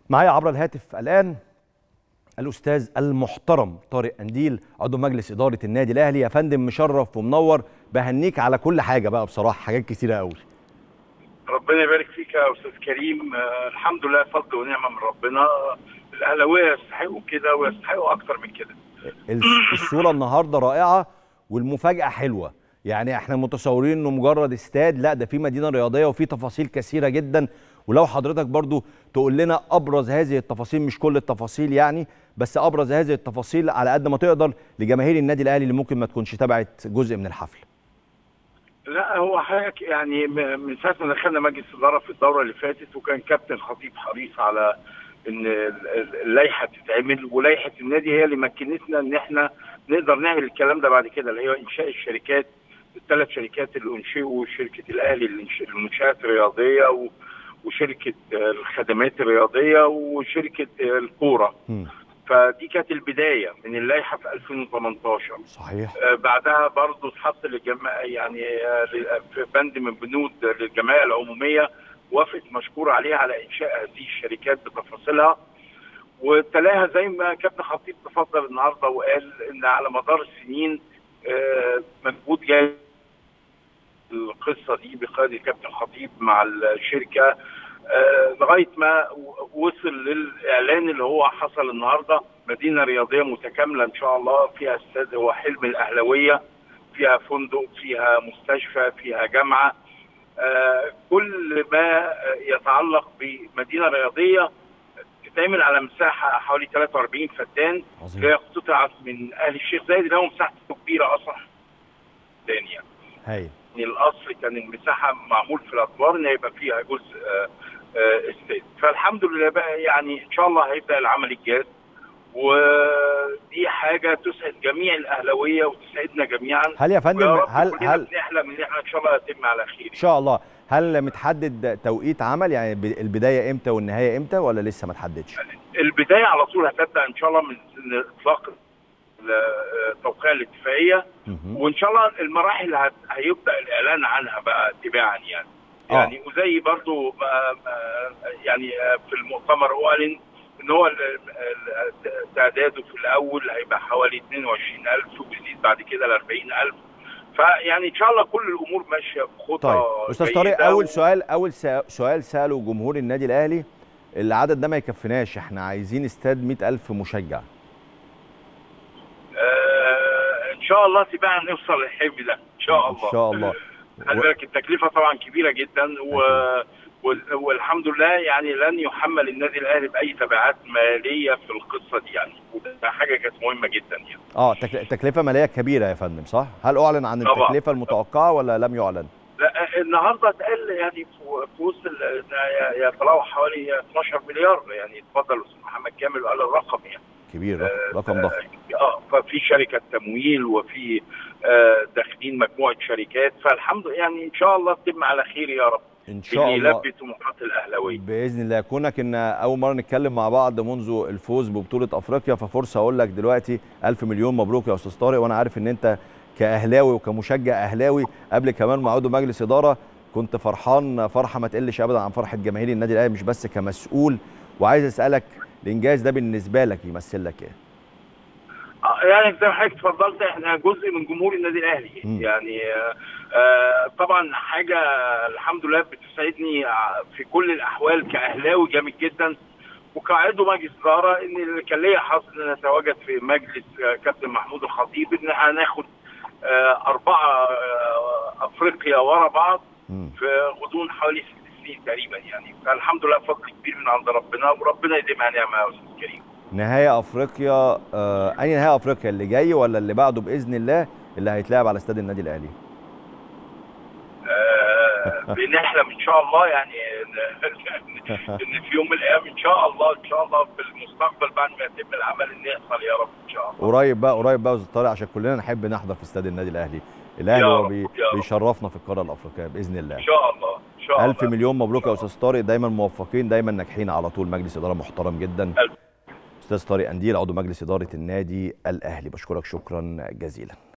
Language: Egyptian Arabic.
معايا عبر الهاتف الان الاستاذ المحترم طارق قنديل عضو مجلس اداره النادي الاهلي يا فندم مشرف ومنور بهنيك على كل حاجه بقى بصراحه حاجات كتيره قوي ربنا يبارك فيك يا استاذ كريم آه الحمد لله فضل ونعمه من ربنا الاهلاويه يستحقوا كده ويستحقوا اكتر من كده الصوره النهارده رائعه والمفاجاه حلوه يعني احنا متصورين انه مجرد استاد لا ده في مدينه رياضيه وفي تفاصيل كثيره جدا ولو حضرتك برضو تقول لنا ابرز هذه التفاصيل مش كل التفاصيل يعني بس ابرز هذه التفاصيل على قد ما تقدر لجماهير النادي الاهلي اللي ممكن ما تكونش تابعت جزء من الحفل لا هو حضرتك يعني من ساعه ما دخلنا مجلس الاداره في الدوره اللي فاتت وكان كابتن خطيب حريص على ان اللائحه تتعمل ولائحه النادي هي اللي مكنتنا ان احنا نقدر نعمل الكلام ده بعد كده اللي هي انشاء الشركات الثلاث شركات اللي انشئوا شركه الاهلي للمنشات الرياضيه وشركه الخدمات الرياضيه وشركه الكوره فدي كانت البدايه من اللائحه في 2018 صحيح آه بعدها برضه اتحط للجماعه يعني آه في بند من بنود للجمعيه العموميه وافقت مشكور عليها على انشاء هذه الشركات بتفاصيلها وتلاها زي ما كابتن خطيب تفضل النهارده وقال ان على مدار السنين آه مجهود جاي القصه دي بقياده كابتن خطيب مع الشركه آه لغايه ما وصل للاعلان اللي هو حصل النهارده مدينه رياضيه متكامله ان شاء الله فيها استاد هو حلم الاهلاويه فيها فندق فيها مستشفى فيها جامعه آه كل ما يتعلق بمدينه رياضيه تتعمل على مساحه حوالي 43 فدان هي اقتطعت من اهل الشيخ زايد اللي هو مساحته كبيره اصلا ثانيه هايل الاصل كان المساحه معمول في الادوار ان يبقى فيها جزء استاد فالحمد لله بقى يعني ان شاء الله هيبدا العمل الجاد ودي حاجه تسعد جميع الاهلاويه وتسعدنا جميعا هل يا فندم هل هل نحلم ان احنا ان شاء الله يتم على خير ان شاء الله هل متحدد توقيت عمل يعني البدايه امتى والنهايه امتى ولا لسه ما تحددش البدايه على طول هتبدا ان شاء الله من اطلاق توقيع الاتفاقيه وان شاء الله المراحل هت... هيبدا الاعلان عنها بقى تباعا يعني آه. يعني وزي برضو يعني في المؤتمر اعلن ان هو تعداده في الاول هيبقى حوالي 22000 وبيزيد بعد كده ل 40000 فيعني ان شاء الله كل الامور ماشيه بخطى طيب استاذ طارق اول سؤال اول سؤال ساله جمهور النادي الاهلي العدد ده ما يكفيناش احنا عايزين استاد 100000 مشجع آه ان شاء الله تبقى نوصل للحلم ده ان شاء الله ان شاء الله خلي بالك التكلفه طبعا كبيره جدا و... والحمد لله يعني لن يحمل النادي الاهلي باي تبعات ماليه في القصه دي يعني وده حاجه كانت مهمه جدا يعني اه تكلفه ماليه كبيره يا فندم صح هل اعلن عن طبعا. التكلفه المتوقعه ولا لم يعلن لا النهارده اتقال يعني في وسط يتراوح حوالي 12 مليار يعني اتفضل الاستاذ محمد كامل وقال الرقم يعني كبير رقم, رقم ضخم اه ففي شركه تمويل وفي آه داخلين مجموعه شركات فالحمد لله يعني ان شاء الله تتم على خير يا رب ان شاء الله يلبي طموحات الاهلاويه باذن الله كونك ان اول مره نتكلم مع بعض منذ الفوز ببطوله افريقيا ففرصه اقول لك دلوقتي الف مليون مبروك يا استاذ طارق وانا عارف ان انت كاهلاوي وكمشجع اهلاوي قبل كمان مع عضو مجلس اداره كنت فرحان فرحه ما تقلش ابدا عن فرحه جماهير النادي الاهلي مش بس كمسؤول وعايز اسالك الانجاز ده بالنسبه لك يمثل لك ايه؟ يعني زي ما حضرتك اتفضلت احنا جزء من جمهور النادي الاهلي م. يعني آه طبعا حاجه الحمد لله بتسعدني في كل الاحوال كاهلاوي جامد جدا وكعضو مجلس اداره ان كان ليا حظ ان اتواجد في مجلس كابتن محمود الخطيب ان هناخد آه اربعه آه افريقيا ورا بعض في غضون حوالي ست سنين تقريبا يعني فالحمد لله فضل كبير من عند ربنا وربنا يديمها نعمه يا استاذ كريم نهاية افريقيا آه اي نهاية افريقيا اللي جاي ولا اللي بعده باذن الله اللي هيتلعب على استاد النادي الاهلي؟ آه بنحلم ان شاء الله يعني ان في يوم من الايام ان شاء الله ان شاء الله في المستقبل بعد ما يتم العمل ان يحصل يا رب ان شاء الله قريب بقى قريب بقى يا استاذ طارق عشان كلنا نحب نحضر في استاد النادي الاهلي الاهلي هو بي بيشرفنا في القاره الافريقيه باذن الله ان شاء الله ان شاء الله الف مليون مبروك يا استاذ طارق دايما موفقين دايما ناجحين على طول مجلس اداره محترم جدا ألف. استاذ طارق قنديل عضو مجلس اداره النادي الاهلي بشكرك شكرا جزيلا